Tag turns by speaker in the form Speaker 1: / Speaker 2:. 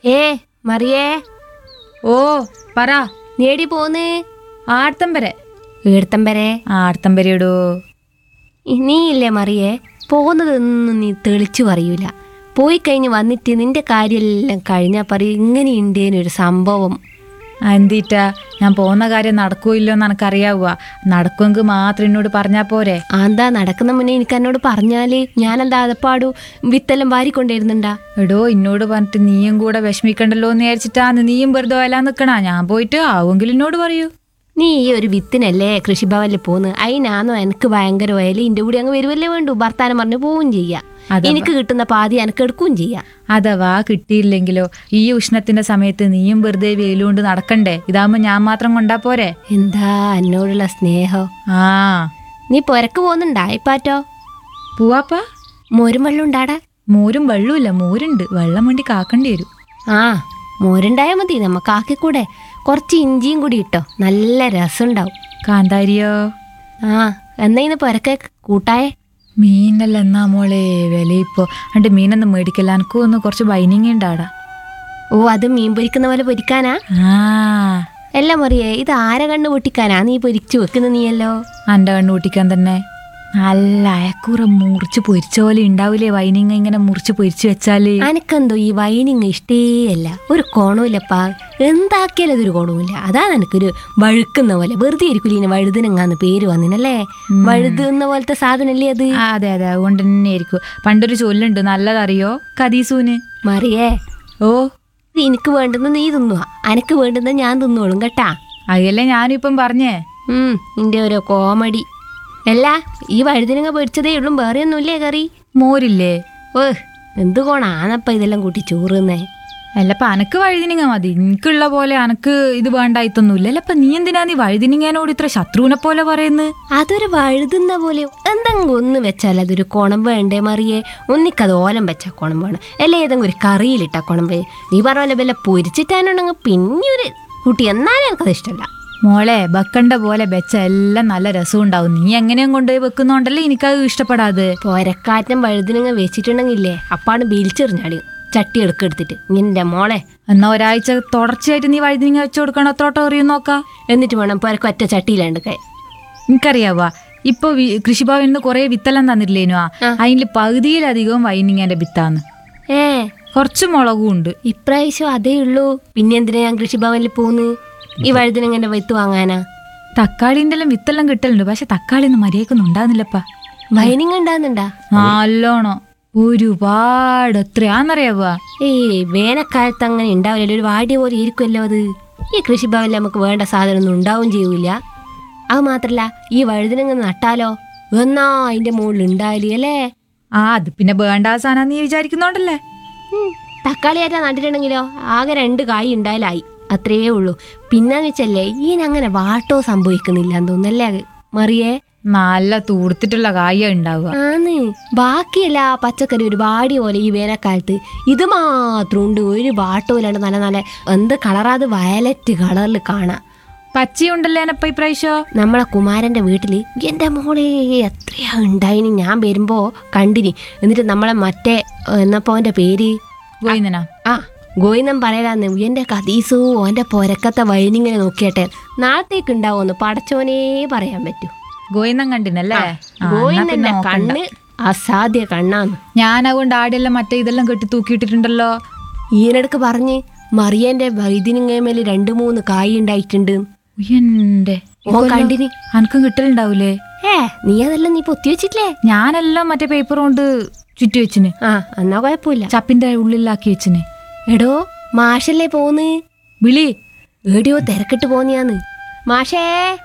Speaker 1: ഏ മറിയേ
Speaker 2: ഓ പറ
Speaker 1: നേടി പോന്ന്
Speaker 2: ആർത്തമ്പരെ
Speaker 1: ഈടത്തമ്പരെ
Speaker 2: ആർത്തമ്പരയിടൂ
Speaker 1: നീ ഇല്ലേ മറിയേ പോകുന്നതൊന്നും നീ തെളിച്ചു പറയൂല പോയി കഴിഞ്ഞ് വന്നിട്ട് നിന്റെ കാര്യമെല്ലാം കഴിഞ്ഞാൽ പറയും ഇങ്ങനെയുണ്ടേനൊരു സംഭവം
Speaker 2: എന്തിട്ടാ ഞാൻ പോകുന്ന കാര്യം നടക്കോ ഇല്ലോ എന്ന് എനക്കറിയാവുക നടക്കുമെങ്കിൽ മാത്രം എന്നോട് പറഞ്ഞാ പോരെ
Speaker 1: എന്താ നടക്കുന്ന മുന്നേ എനിക്ക് എന്നോട് പറഞ്ഞാല് ഞാനെന്താ അതപ്പാടു വിത്തെല്ലാം വാരിക്കൊണ്ടിരുന്നുണ്ടാ
Speaker 2: എടോ എന്നോട് പറഞ്ഞിട്ട് നീയും കൂടെ വിഷമിക്കണ്ടല്ലോ എന്ന് വിചാരിച്ചിട്ടാന്ന് നീയും വെറുതെ വല്ലാൻ നിക്കണ ഞാൻ പോയിട്ട് ആവുമെങ്കിൽ എന്നോട് പറയൂ
Speaker 1: നീ ഈ ഒരു വിത്തിനല്ലേ കൃഷിഭവനിൽ പോന്ന് അതിനാന്നോ എനിക്ക് ഭയങ്കര വയല് ഇന്റെ കൂടി അങ്ങ് വരുവല്ലേ വേണ്ടു ഭർത്താനം പറഞ്ഞ് പോവും ചെയ്യാം
Speaker 2: അഥവാ-
Speaker 1: എനിക്ക് കിട്ടുന്ന പാതി എനിക്ക് എടുക്കുകയും ചെയ്യാം
Speaker 2: അഥവാ കിട്ടിയില്ലെങ്കിലോ ഈ ഉഷ്ണത്തിന്റെ സമയത്ത് നീയും വെറുതെ വെയിലുകൊണ്ട് നടക്കണ്ടേ ഇതാവുമ്പോ ഞാൻ മാത്രം കൊണ്ടാ പോരെ
Speaker 1: എന്താ എന്നോടുള്ള സ്നേഹം
Speaker 2: ആ
Speaker 1: നീ പൊരക്ക് പോകുന്നുണ്ടാ ഇപ്പാറ്റോ
Speaker 2: പൂവാപ്പാ
Speaker 1: മോരും വെള്ളം ഉണ്ടാടാ
Speaker 2: മോരും വെള്ളമില്ല മോരുണ്ട് വെള്ളം വേണ്ടി കാക്കേണ്ടി വരും
Speaker 1: ആ മോരുണ്ടായാൽ മതി നമുക്ക് ആക്കിക്കൂടെ കുറച്ച് ഇഞ്ചിയും കൂടി ഇട്ടോ നല്ല രസമുണ്ടാവും
Speaker 2: കാന്താരിയോ
Speaker 1: ആ എന്നാ ഇന്ന് പൊരക്കെ കൂട്ടായേ
Speaker 2: മീനല്ല എന്നാ മോളെ വില ഇപ്പോ അണ്ട് മീനൊന്നും മേടിക്കല്ല എനക്കും ഒന്ന് കുറച്ച് ബൈനിങ് ഉണ്ടാടാ
Speaker 1: ഓ അത് മീൻ പൊരിക്കുന്ന പോലെ പൊരിക്കാനാ
Speaker 2: ആ
Speaker 1: എല്ലാം അറിയേ ഇത് ആരെ കണ്ണ് പൊട്ടിക്കാനാ നീ പൊരിച്ചു വെക്കുന്ന നീയല്ലോ
Speaker 2: അന്റെ കണ്ണു കൂട്ടിക്കാൻ തന്നെ നല്ല അയക്കൂറ മുറിച്ച് പൊരിച്ച പോലെ ഉണ്ടാവൂലേ വൈനിങ് ഇങ്ങനെ മുറിച്ച് പൊരിച്ചു വെച്ചാല്
Speaker 1: അനക്കെന്തോ ഈ വൈനിങ് ഇഷ്ടേയല്ല ഒരു കോണവുമില്ലപ്പാ എന്താക്കിയാലും അതൊരു കോണവുമില്ല അതാണ് എനിക്കൊരു വഴുക്കുന്ന പോലെ വെറുതെ ഇരിക്കില്ല ഇങ്ങനെ വഴുതിനങ്ങാന്ന് പേര് വന്നിനല്ലേ വഴുതുന്ന പോലത്തെ സാധനല്ലേ അത്
Speaker 2: ആ, അതെ അതെ അതുകൊണ്ട് തന്നെ ആയിരിക്കും പണ്ടൊരു ചൊല്ലുണ്ട് നല്ലതറിയോ കദീസൂന്
Speaker 1: മറിയേ
Speaker 2: ഓ
Speaker 1: ഇത് എനിക്ക് വേണ്ടുന്ന നീ തിന്നുക അനക്ക് വേണ്ടുന്ന ഞാൻ തിന്നോളും കേട്ടാ
Speaker 2: അതല്ലേ ഞാനിപ്പം പറഞ്ഞേ
Speaker 1: ഉം നിന്റെ ഓരോ കോമഡി അല്ല ഈ വഴുതിനങ്ങ പൊരിച്ചതേ ഉള്ളൂ വേറെ ഒന്നുമില്ലേ കറി
Speaker 2: മോരില്ലേ
Speaker 1: ഓ എന്ത് കോണാന്നപ്പ ഇതെല്ലാം കൂട്ടി ചോറുന്നേ
Speaker 2: അല്ലപ്പ അനക്ക് വഴുതിനിങ്ങ മതി എനിക്കുള്ള പോലെ അനക്ക് ഇത് വേണ്ടായിത്തൊന്നുമില്ല അല്ലപ്പ നീ എന്തിനാ നീ വഴുതിനിങ്ങനോട് ഇത്ര ശത്രുവിനെ പോലെ പറയുന്നത്
Speaker 1: അതൊരു വഴുതുന്ന പോലെ എന്തെങ്കിലും ഒന്ന് വെച്ചാൽ അതൊരു കുണം വേണ്ടേ മറിയേ ഒന്നിക്കത് ഓലം വെച്ചാൽ കുണം വേണം അല്ലെ ഏതെങ്കിലും ഒരു കറിയിലിട്ടാ കുണം വേ നീ പറഞ്ഞ പോലെ വല്ല പൊരിച്ചിട്ടാനുണ്ടെങ്കിൽ പിന്നെ ഒരു കുട്ടി എന്നാലും എനിക്കത് ഇഷ്ടമല്ല
Speaker 2: മോളെ വെക്കണ്ട പോലെ വെച്ച എല്ലാം നല്ല രസം ഉണ്ടാവും നീ എങ്ങനെയും കൊണ്ടുപോയി വെക്കുന്നോണ്ടല്ലേ എനിക്കത് ഇഷ്ടപ്പെടാതെ
Speaker 1: പോരക്കാറ്റം വഴുതിനങ്ങ വെച്ചിട്ടുണ്ടെങ്കിലേ അപ്പാണ് ബീലിച്ചെറിഞ്ഞാടി ചട്ടി എടുക്കെടുത്തിട്ട് നിന്റെ മോളെ
Speaker 2: എന്നാ ഒരാഴ്ച തുടർച്ചയായിട്ട് നീ വഴുതിനിങ്ങ വെച്ചു കൊടുക്കണം എത്രോട്ടം എറിയും നോക്കാം
Speaker 1: എന്നിട്ട് വേണം പോരക്ക് ഒറ്റ ചട്ടിയിലാണ്ട് കൈ
Speaker 2: എനിക്കറിയാവാ ഇപ്പൊ വി- കൃഷിഭവനിൽ നിന്ന് കുറെ വിത്തെല്ലാം തന്നിട്ടില്ലേനു ആ അതിൽ പകുതിയിലധികവും വൈനിങ്ങന്റെ വിത്താന്ന്
Speaker 1: ഏ
Speaker 2: കുറച്ച് മുളകും ഉണ്ട്
Speaker 1: ഇപ്രാവശ്യം അതേ ഉള്ളൂ പിന്നെ എന്തിനാ ഞാൻ കൃഷിഭവനിൽ പോന്ന് ഈ വഴുതിനങ്ങനെ വിത്ത് വാങ്ങാനാ
Speaker 2: തക്കാളിന്റെ എല്ലാം വിത്തെല്ലാം കിട്ടലുണ്ട് പക്ഷെ തക്കാളി ഒന്നും മര്യാദക്കൊന്നും ഉണ്ടാകുന്നില്ലപ്പാ
Speaker 1: വൈനിങ് ഉണ്ടാകുന്നുണ്ടാ
Speaker 2: നല്ലോണം ഒരുപാട് എത്രയാന്നറിയാവാ
Speaker 1: ഏയ് വേനൽക്കാലത്ത് അങ്ങനെ ഉണ്ടാവില്ലല്ലോ ഒരു വാടിയ പോലെ ഇരിക്കുമല്ലോ അത് ഈ കൃഷിഭവനിൽ നമുക്ക് വേണ്ട സാധനമൊന്നും ഉണ്ടാവും ചെയ്യൂല അത് മാത്രല്ല ഈ വഴുതിനങ്ങ് നട്ടാലോ എന്നാ അതിന്റെ മുകളിൽ ഉണ്ടാവില്ലേ അല്ലേ
Speaker 2: ആ അത് പിന്നെ വേണ്ട സാധനം നീ വിചാരിക്കുന്നോണ്ടല്ലേ
Speaker 1: ഉം, തക്കാളി ആറ്റാ നട്ടിട്ടുണ്ടെങ്കിലോ ആകെ രണ്ട് കായ് ഉണ്ടായാലായി അത്രയേ ഉള്ളൂ പിന്നെന്ന് വെച്ചല്ലേ ഈനങ്ങനെ വാട്ടോ സംഭവിക്കുന്നില്ല എന്ന് തോന്നല്ലേ മറിയേ
Speaker 2: നല്ല തൂർത്തിട്ടുള്ള കായ ഉണ്ടാവുക
Speaker 1: ആന്ന് ബാക്കിയല്ല പച്ചക്കറി ഒരു വാടി പോലെ ഈ വേനൽക്കാലത്ത് ഇത് മാത്രം ഉണ്ട് ഒരു വാട്ടമില്ലാണ്ട് നല്ല നല്ല എന്ത് കളറാത് വയലറ്റ് കളറിൽ കാണാം
Speaker 2: പച്ചയുണ്ടല്ലേ എനപ്പ ഇപ്രാവശ്യോ
Speaker 1: നമ്മളെ കുമാരന്റെ വീട്ടില് എന്റെ മോളെ എത്രയാ ഉണ്ടായിന് ഞാൻ വരുമ്പോ കണ്ടിനി എന്നിട്ട് നമ്മളെ മറ്റേ എന്നപ്പോ അവന്റെ പേര്
Speaker 2: ഗോയിന്നനാ
Speaker 1: ആ ഗോയിനം പറയലാന്ന് എന്റെ കതീസു ഓന്റെ പൊരക്കത്തെ വൈനിങ്ങനെ നോക്കിയട്ടെ നാളത്തേക്ക് ഉണ്ടാവുമെന്ന് പടച്ചോനേ പറയാൻ പറ്റൂ
Speaker 2: ഗോയിന്നം കണ്ടിനല്ലേ ആ, എന്നാ പിന്നെ
Speaker 1: ഗോയിന്നന്റെ
Speaker 2: നോക്കണ്ട.
Speaker 1: കണ്ണ് അസാധ്യ കണ്ണാന്ന്
Speaker 2: ഞാൻ അതുകൊണ്ട് ആടെല്ലാം മറ്റേ ഇതെല്ലാം കെട്ടി തൂക്കിയിട്ടിട്ടുണ്ടല്ലോ
Speaker 1: ഈയിടക്ക് പറഞ്ഞ് മറിയന്റെ വൈദ്യനിങ്ങമേല് രണ്ടു മൂന്ന് കായ് ഉണ്ടായിട്ടുണ്ട്
Speaker 2: ഉയ്യന്റെ
Speaker 1: ഓ കണ്ടിനി
Speaker 2: അനക്കും കിട്ടലുണ്ടാവൂലേ
Speaker 1: ഏ നീ അതെല്ലാം നീ പൊത്തി വെച്ചിട്ടില്ലേ
Speaker 2: ഞാനെല്ലാം മറ്റേ പേപ്പർ കൊണ്ട് ചുറ്റി വെച്ചിന്
Speaker 1: ആ എന്നാ കുഴപ്പമില്ല
Speaker 2: ചപ്പിന്റെ ഉള്ളിലാക്കി വെച്ചിന്
Speaker 1: എടോ മാഷല്ലേ പോന്ന്
Speaker 2: വിളി
Speaker 1: എവിടെയോ തിരക്കിട്ട് പോന്നിയാന്ന് മാഷേ